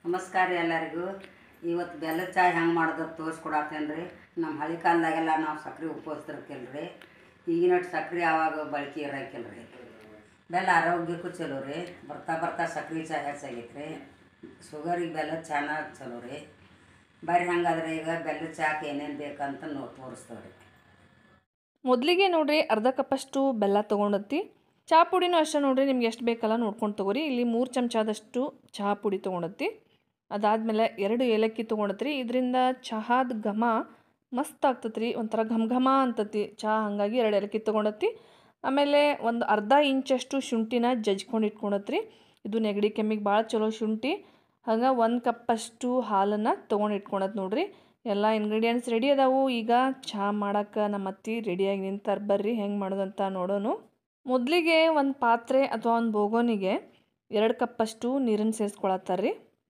ನಮಸ್ಕಾರ ರೀ ಎಲ್ಲರಿಗೂ ಇವತ್ತು ಬೆಲ್ಲದ ಚಾ ಹೆಂಗೆ ಮಾಡೋದು ತೋರಿಸ್ಕೊಡತ್ತೇನೆ ರೀ ನಮ್ಮ ಹಳೆ ಕಾಲದಾಗೆಲ್ಲ ನಾವು ಸಕ್ರೆ ಉಪಯೋಗಿಸ್ತಿರ್ಕಿಲ್ಲ ರೀ ಈಗಿನ ಸಕ್ರೆ ಯಾವಾಗ ಬಳಕೆ ಇರೋಕಿಲ್ಲ ರೀ ಬೆಲ್ಲ ಆರೋಗ್ಯಕ್ಕೂ ಚಲೋ ರೀ ಬರ್ತಾ ಬರ್ತಾ ಸಕ್ರೆ ಚಾ ಹೆಚ್ಚಾಗೈತೆ ರೀ ಶುಗರಿಗೆ ಬೆಲ್ಲದ ಚಾನ ಚಲೋ ರೀ ಬರ್ರಿ ಹಂಗಾದ್ರೆ ಈಗ ಬೆಲ್ಲದ ಚಾಕ್ಕೆ ಏನೇನು ಬೇಕಂತ ನೋ ತೋರಿಸ್ತೇವೆ ರೀ ಮೊದಲಿಗೆ ನೋಡ್ರಿ ಅರ್ಧ ಕಪ್ಪಷ್ಟು ಬೆಲ್ಲ ತೊಗೊಂಡತ್ತಿ ಚಹಾ ಪುಡಿನೂ ಅಷ್ಟೇ ನೋಡ್ರಿ ನಿಮ್ಗೆ ಎಷ್ಟು ಬೇಕಲ್ಲ ನೋಡ್ಕೊಂಡು ತೊಗೋರಿ ಇಲ್ಲಿ ಮೂರು ಚಮಚದಷ್ಟು ಚಹಾ ಪುಡಿ ತೊಗೊಂಡತ್ತಿ ಅದಾದಮೇಲೆ ಎರಡು ಏಲಕ್ಕಿ ತೊಗೊಂಡತ್ರಿ ಇದರಿಂದ ಚಹಾದ ಘಮ ಮಸ್ತ್ ಆಗ್ತೈತೆ ರೀ ಒಂಥರ ಘಮ ಘಮ ಅಂತತಿ ಚಹಾ ಹಾಗಾಗಿ ಎರಡು ಏಲಕ್ಕಿ ತೊಗೊಂಡತ್ತಿ ಆಮೇಲೆ ಒಂದು ಅರ್ಧ ಇಂಚಷ್ಟು ಶುಂಠಿನ ಜಜ್ಕೊಂಡು ಇಟ್ಕೊಂಡತ್ರಿ ಇದು ನೆಗಡಿ ಕೆಮ್ಮಿಗೆ ಭಾಳ ಚಲೋ ಶುಂಠಿ ಹಂಗೆ ಒಂದು ಕಪ್ಪಷ್ಟು ಹಾಲನ್ನು ತೊಗೊಂಡು ಇಟ್ಕೊಂಡತ್ ನೋಡ್ರಿ ಎಲ್ಲ ಇಂಗ್ರೀಡಿಯೆಂಟ್ಸ್ ರೆಡಿ ಅದಾವು ಈಗ ಚಹಾ ಮಾಡಕ್ಕೆ ನಮ್ಮ ಅತ್ತಿ ರೆಡಿಯಾಗಿ ನಿಂತಾರ ಬರ್ರಿ ಹೆಂಗೆ ಮಾಡೋದಂತ ನೋಡೋಣ ಮೊದಲಿಗೆ ಒಂದು ಪಾತ್ರೆ ಅಥವಾ ಒಂದು ಬೋಗೋನಿಗೆ ಎರಡು ಕಪ್ಪಷ್ಟು ನೀರನ್ನು ಸೇರಿಸ್ಕೊಳತ್ತಾರ್ರಿ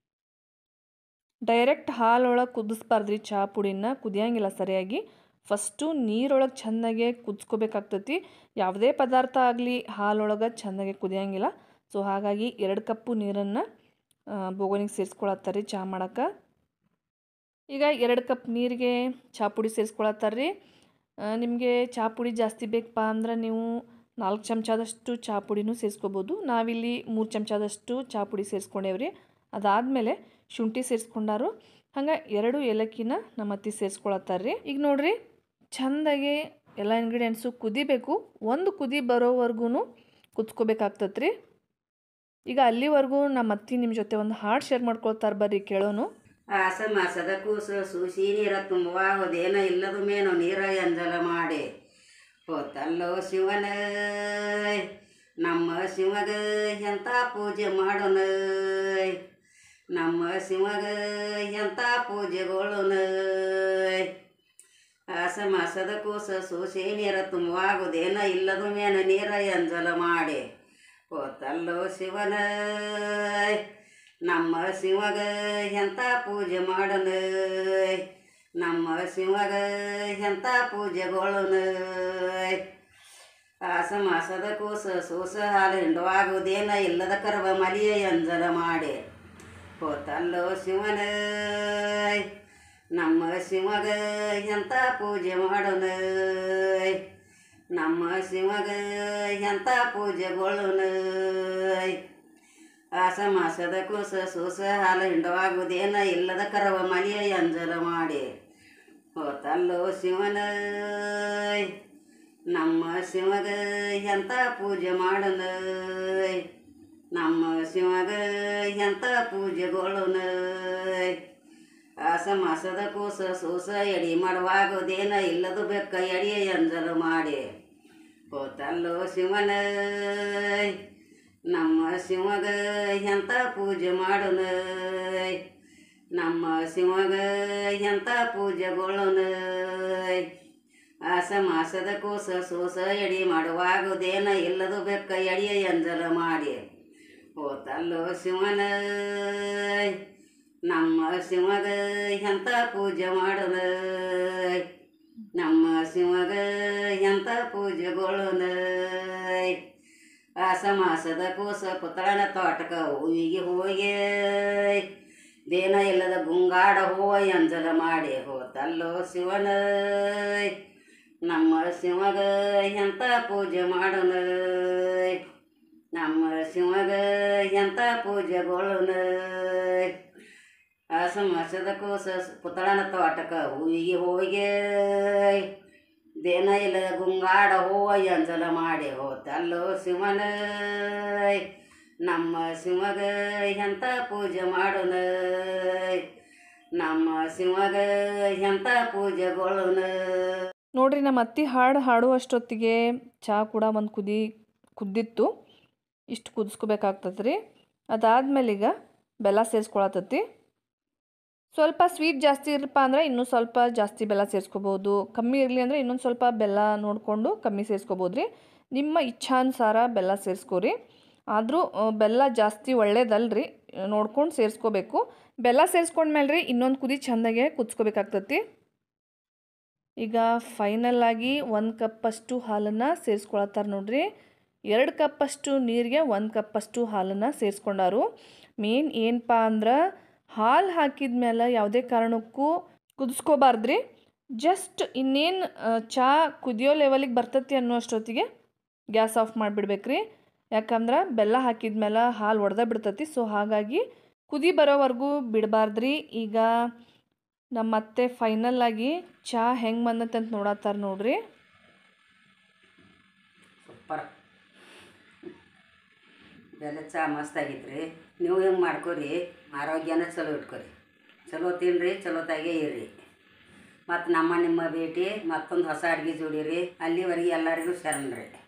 ಡೈರೆಕ್ಟ್ ಹಾಲೊಳಗೆ ಕುದಿಸ್ಬಾರ್ದ್ರಿ ಚಹಾ ಪುಡಿನ ಕುದಿಯಂಗಿಲ್ಲ ಸರಿಯಾಗಿ ಫಸ್ಟು ನೀರೊಳಗೆ ಚೆನ್ನಾಗೆ ಕುದಿಸ್ಕೋಬೇಕಾಗ್ತೈತಿ ಯಾವುದೇ ಪದಾರ್ಥ ಆಗಲಿ ಹಾಲೊಳಗೆ ಚೆನ್ನಾಗೆ ಕುದಿಯಂಗಿಲ್ಲ ಸೊ ಹಾಗಾಗಿ ಎರಡು ಕಪ್ಪು ನೀರನ್ನು ಬೋಗೋನಿಗೆ ಸೇರಿಸ್ಕೊಳತ್ತಾರೆ ರೀ ಚಹಾ ಮಾಡಕ್ಕೆ ಈಗ ಎರಡು ಕಪ್ ನೀರಿಗೆ ಚಹಾ ಪುಡಿ ಸೇರಿಸ್ಕೊಳತ್ತಾರ್ರಿ ನಿಮಗೆ ಚಹಾ ಪುಡಿ ಜಾಸ್ತಿ ಬೇಕಪ್ಪ ಅಂದ್ರೆ ನೀವು ನಾಲ್ಕು ಚಮಚದಷ್ಟು ಚಹಾ ಪುಡಿನೂ ಸೇರಿಸ್ಕೋಬೋದು ನಾವಿಲ್ಲಿ ಮೂರು ಚಮಚದಷ್ಟು ಚಹಾ ಪುಡಿ ಸೇರಿಸ್ಕೊಂಡೇವ್ರಿ ಅದಾದಮೇಲೆ ಶುಂಠಿ ಸೇರಿಸ್ಕೊಂಡಾರು ಹಂಗೆ ಎರಡು ಏಲಕ್ಕಿನ ನಮ್ಮ ಅತ್ತಿ ಸೇರಿಸ್ಕೊಳತ್ತಾರ್ರಿ ಈಗ ನೋಡ್ರಿ ಚೆಂದಾಗಿ ಎಲ್ಲ ಇಂಗ್ರೀಡಿಯೆಂಟ್ಸು ಕುದಿಬೇಕು ಒಂದು ಕುದಿ ಬರೋವರೆಗೂ ಕುದ್ಸ್ಕೋಬೇಕಾಗ್ತತ್ರಿ ಈಗ ಅಲ್ಲಿವರೆಗೂ ನಮ್ಮ ಅತ್ತಿ ನಿಮ್ಮ ಜೊತೆ ಒಂದು ಹಾಡು ಶೇರ್ ಮಾಡ್ಕೊಳ್ತಾರೆ ಬರ್ರಿ ಕೇಳೋನು ಆಸ ಮಾಸದ ಕೂಸು ಸೂಸಿ ನೀರ ತುಂಬುವ ಹೋದೇನ ಇಲ್ಲದ ಮೇನು ನೀರ ಎಂಜಲ ಮಾಡಿ ಹೋತಲ್ಲೋ ಶಿವನ ನಮ್ಮ ಶಿವಗ ಎಂಥ ಪೂಜೆ ಮಾಡೋಣ ನಮ್ಮ ಶಿವಗ ಎಂಥ ಪೂಜೆಗೋಳನ ಆಸ ಮಾಸದ ಕೂಸ ಸೂಸಿ ನೀರ ತುಂಬುವಾಗುದೇನ ಇಲ್ಲದ ಮೇನ ನೀರ ಎಂಜಲ ಮಾಡಿ ಹೋತಲ್ಲೋ ಶಿವನ ನಮ್ಮ ಶಿವಗ ಎಂಥ ಪೂಜೆ ಮಾಡೋಣ ನಮ್ಮ ಶಿವಗ ಎಂಥ ಪೂಜೆಗೋಳನ ಆಸ ಮಾಸದ ಕೂಸ ಸೂಸ ಹಾಲು ಹಿಂಡುವಾಗುವುದೇನ ಇಲ್ಲದ ಕರವ ಮಲಿಯ ಎಂಜಲ ಮಾಡಿ ಹೋತಲ್ಲೋ ಶಿವನ ನಮ್ಮ ಶಿವಗ ಎಂಥ ಪೂಜೆ ಮಾಡೋಣ ನಮ್ಮ ಶಿವಗ ಎಂಥ ಪೂಜೆಗೊಳ್ಳೋಣ ಆಸ ಮಾಸದ ಕೂಸ ಸೂಸ ಹಾಲು ಹಿಂಡವಾಗುವುದೇನ ಇಲ್ಲದ ಕರವ ಮಲಿಯ ಎಂಜಲ ಮಾಡಿ ಹೋತಲ್ಲೋ ಶಿವನ ನಮ್ಮ ಶಿವಗ ಎಂಥ ಪೂಜೆ ಮಾಡೋಣ ನಮ್ಮ ಶಿವಗ ಎಂಥ ಪೂಜೆಗೊಳ್ಳೋಣ ಆಸ ಮಾಸದ ಕೂಸ ಸೂಸ ಎಡಿ ಮಾಡುವಾಗುವುದೇನ ಇಲ್ಲದು ಬೆಕ್ಕ ಎಡಿಯ ಎಂಜಲ ಮಾಡಿ ಹೋತಲ್ಲೋ ಶಿವನ ನಮ್ಮ ಶಿವಗ ಎಂಥ ಪೂಜೆ ಮಾಡೋಣ ನಮ್ಮ ಶಿವಗ ಎಂಥ ಪೂಜೆಗೊಳ್ಳೋಣ ಆಸ ಮಾಸದ ಕೂಸ ಸೂಸ ಎಡಿ ಮಾಡುವಾಗುವುದೇನ ಇಲ್ಲದು ಬೆಕ್ಕ ಎಡಿಯ ಎಂಜಲ ಮಾಡಿ ಹೋತಲ್ಲೋ ಶಿವನ ನಮ್ಮ ಶಿವಗ ಎಂಥ ಪೂಜೆ ಮಾಡೋಣ ನಮ್ಮ ಶಿವಗ ಎಂಥ ಪೂಜೆಗೊಳ್ಳೋಣ ಆಸ ಮಾಸದ ಕೂಸ ಪುತ್ರನ ತೋಟಕ ಹೂವಿಗೆ ಹೋಗಿ ದೇನ ಇಲ್ಲದ ಗುಂಗಾಡ ಹೂವ ಎಂಜಲ ಮಾಡಿ ಹೋತಲ್ಲೋ ಶಿವನ ನಮ್ಮ ಶಿವಗ ಎಂಥ ಪೂಜೆ ಮಾಡೋಣ ನಮ್ಮ ಶಿವಗ ಎಂಥ ಪೂಜೆಗೊಳ್ಳೋಣ ಆಸ ಮಾಸದ ಕೂಸ ಪುತ್ರನ ತೋಟಕ ಹೂವಿಗೆ ಹೋಗಿ ದೇನ ಇಲ್ಲದ ಗುಂಗಾಡ ಹೂವ ಎಂಜಲ ಮಾಡಿ ಹೋತಲ್ಲೋ ಶಿವನ ನಮ್ಮ ಶಿವಗ ಎಂಥ ಪೂಜೆ ಮಾಡೋಣ ನಮ್ಮ ಶಿವಗ ಎಂಥ ಪೂಜೆಗೊಳ್ಳೋಣ ನೋಡ್ರಿ ನಮ್ಮ ಅತ್ತಿ ಹಾಡು ಹಾಡುವಷ್ಟೊತ್ತಿಗೆ ಚಹಾ ಕೂಡ ಒಂದು ಕುದಿ ಕುದ್ದಿತ್ತು ಇಷ್ಟು ಕುದಿಸ್ಕೋಬೇಕಾಗ್ತದೆ ರೀ ಅದಾದ್ಮೇಲೆ ಈಗ ಬೆಲ್ಲ ಸೇರಿಸ್ಕೊಳತತಿ ಸ್ವಲ್ಪ ಸ್ವೀಟ್ ಜಾಸ್ತಿ ಇರಪ್ಪ ಅಂದರೆ ಇನ್ನೂ ಸ್ವಲ್ಪ ಜಾಸ್ತಿ ಬೆಲ್ಲ ಸೇರಿಸ್ಕೋಬೋದು ಕಮ್ಮಿ ಇರಲಿ ಅಂದರೆ ಇನ್ನೊಂದು ಸ್ವಲ್ಪ ಬೆಲ್ಲ ನೋಡಿಕೊಂಡು ಕಮ್ಮಿ ಸೇರಿಸ್ಕೋಬೋದು ರೀ ನಿಮ್ಮ ಇಚ್ಛಾನುಸಾರ ಬೆಲ್ಲ ಸೇರಿಸ್ಕೋರಿ ಆದರೂ ಬೆಲ್ಲ ಜಾಸ್ತಿ ಒಳ್ಳೇದಲ್ರಿ ನೋಡ್ಕೊಂಡು ಸೇರಿಸ್ಕೋಬೇಕು ಬೆಲ್ಲ ಸೇರಿಸ್ಕೊಂಡ್ಮೇಲೆ ರೀ ಇನ್ನೊಂದು ಕುದಿ ಚೆಂದಾಗೆ ಕುದಿಸ್ಕೋಬೇಕಾಗ್ತತಿ ಈಗ ಫೈನಲ್ ಆಗಿ ಒಂದು ಕಪ್ಪಷ್ಟು ಹಾಲನ್ನು ಸೇರಿಸ್ಕೊಳತ್ತಾರೆ ನೋಡ್ರಿ ಎರಡು ಕಪ್ಪಷ್ಟು ನೀರಿಗೆ ಒಂದು ಕಪ್ಪಷ್ಟು ಹಾಲನ್ನು ಸೇರಿಸ್ಕೊಂಡಾರು ಮೇನ್ ಏನಪ್ಪ ಅಂದ್ರೆ ಹಾಲು ಹಾಕಿದ ಮೇಲೆ ಯಾವುದೇ ಕಾರಣಕ್ಕೂ ಕುದಿಸ್ಕೋಬಾರ್ದ್ರಿ ಜಸ್ಟ್ ಇನ್ನೇನು ಚಹಾ ಕುದಿಯೋ ಲೆವೆಲಿಗೆ ಬರ್ತೈತಿ ಅನ್ನೋ ಅಷ್ಟೊತ್ತಿಗೆ ಗ್ಯಾಸ್ ಆಫ್ ಮಾಡಿಬಿಡ್ಬೇಕ್ರಿ ಯಾಕಂದ್ರೆ ಬೆಲ್ಲ ಹಾಕಿದ ಮೇಲೆ ಹಾಲು ಒಡೆದ ಬಿಡ್ತೈತಿ ಸೊ ಹಾಗಾಗಿ ಕುದಿ ಬರೋವರೆಗೂ ಬಿಡಬಾರ್ದ್ರಿ ಈಗ ನಮ್ಮ ಅತ್ತೆ ಫೈನಲ್ ಆಗಿ ಚಹಾ ಹೆಂಗೆ ಬಂದತ್ತೆ ಅಂತ ನೋಡತ್ತಾರ ನೋಡ್ರಿ ಸೂಪರ್ ಬೆಲ್ಲ ಚಹಾ ಮಸ್ತ್ ಆಗೈತ್ರಿ ನೀವು ಹೆಂಗೆ ಮಾಡ್ಕೊರಿ ಆರೋಗ್ಯನ ಚಲೋ ಇಟ್ಕೊರಿ ಚಲೋ ತಿನ್ನಿರಿ ಚಲೋತಾಗೆ ಇರ್ರಿ ಮತ್ತು ನಮ್ಮ ನಿಮ್ಮ ಭೇಟಿ ಮತ್ತೊಂದು ಹೊಸ ಅಡುಗೆ ಜೋಡಿರಿ ಅಲ್ಲಿವರೆಗೆ ಎಲ್ಲರಿಗೂ ಶರಣ್ ರೀ